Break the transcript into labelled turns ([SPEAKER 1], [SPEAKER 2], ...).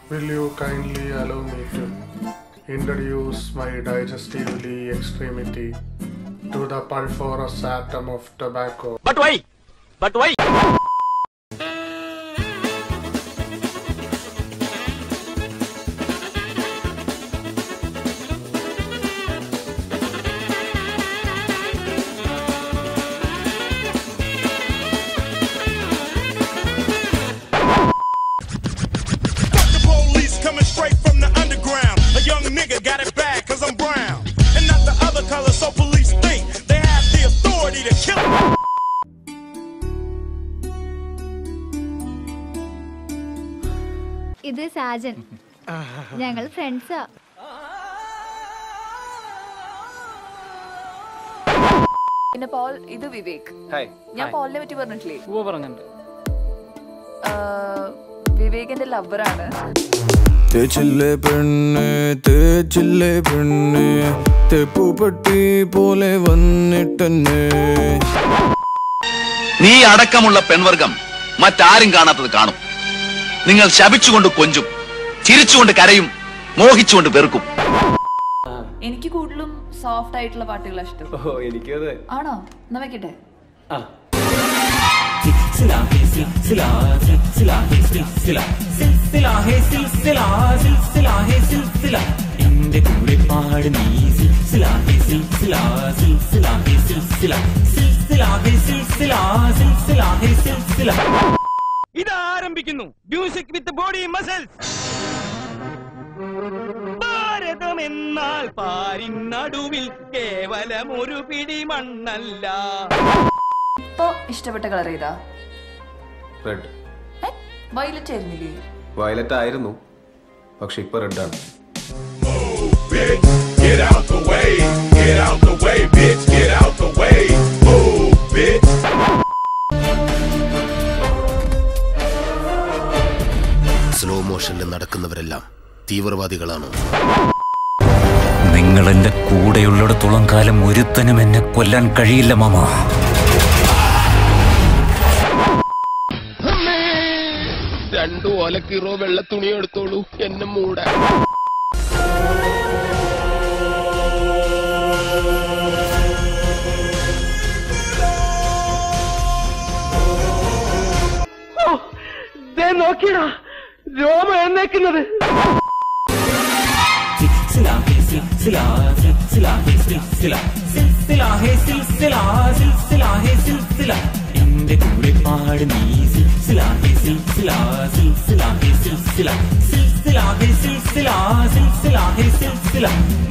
[SPEAKER 1] Will you kindly allow me to introduce my digestively extremity to the pulphorous atom of tobacco?
[SPEAKER 2] But why? But why?
[SPEAKER 3] The police coming straight from the underground. A young nigga got it bad cause I'm brown. And not the other color, so police think they have the authority to kill.
[SPEAKER 4] ഇത് സാജൻ ഞങ്ങൾ ഫ്രണ്ട്സാ
[SPEAKER 5] പിന്നെ Paul ഇത് വിവേക് ഞാൻ പോളിനെ പറ്റി പറഞ്ഞിട്ടില്ലേ
[SPEAKER 2] പറഞ്ഞിട്ടുണ്ട്
[SPEAKER 5] ആ, വിവേകിന്റെ ലവറാണ്
[SPEAKER 6] തേച്ചില്ലേ പെണ്ണ് തേച്ചില്ലേ പെണ്ണ് തെപ്പുപെട്ടി പോലെ വന്നിട്ടെന്നെ
[SPEAKER 7] നീ അടക്കമുള്ള പെൺവർഗം മറ്റാരും കാണാത്തത് കാണും നിങ്ങൾ ശപിച്ചുകൊണ്ട് കൊഞ്ചും ചിരിച്ചുകൊണ്ട് കരയും മോഹിച്ചുകൊണ്ട് വെറുക്കും
[SPEAKER 5] എനിക്ക് കൂടുതലും സോഫ്റ്റ് ആയിട്ടുള്ള പാട്ടുകളാണ് ഇഷ്ടം
[SPEAKER 2] ഓ എനിക്കത്
[SPEAKER 5] ആണോ എന്നാ വെക്കട്ടെ
[SPEAKER 8] എന്റെ കൂടെ പാട് നീ സിൽസിലാഹേ സിൽസിലാ സിൽസിലാഹേ സിൽസില സിൽസിലാഹേ സിൽസിലാ സിൽസിലാഹേ സിൽസില
[SPEAKER 2] ഇത് ആരംഭിക്കുന്നു മ്യൂസിക് വിത്ത് ബോഡി മസിൽസ് ഭാരതം എന്നാൽ പാരിൻ നടുവിൽ കേവലം ഒരു പിടി മണ്ണല്ല
[SPEAKER 5] ഇപ്പൊ ഇഷ്ടപ്പെട്ട കളർ ഏതാ
[SPEAKER 9] റെഡ്
[SPEAKER 5] വയലറ്റ് ആയിരുന്നില്ലേ
[SPEAKER 9] വയലറ്റ് ആയിരുന്നു പക്ഷെ ഇപ്പൊ റെഡാണ്
[SPEAKER 3] Bitch, get out the way. Get out the way, bitch. Get out the way. Move, bitch.
[SPEAKER 10] Slow മോഷനിൽ നടക്കുന്നവരെല്ലാം തീവ്രവാദികളാണോ
[SPEAKER 8] നിങ്ങൾ എന്റെ കൂടെയുള്ളിടത്തോളം കാലം ഒരുത്തനും എന്നെ കൊല്ലാൻ കഴിയില്ല മാമ
[SPEAKER 11] രണ്ടു ഓലക്കീറോ വെള്ള തുണി എടുത്തോളൂ എന്നെ മൂടാൻ
[SPEAKER 2] നോക്കിയടാ രോമ എന്നേക്കുന്നത്
[SPEAKER 8] സിൽസിലാഹേ സിൽസിലാ സിൽസിലാഹേ സിൽസില സിൽസിലാഹേ സിൽസിലാ സിൽസിലാഹേ സിൽസില എന്റെ കൂടെ പാട് നീ സിൽസിലാഹേ സിൽസിലാ സിൽസിലാഹേ സിൽസില സിൽസിലാഹേ സിൽസിലാ സിൽസിലാഹേ സിൽസില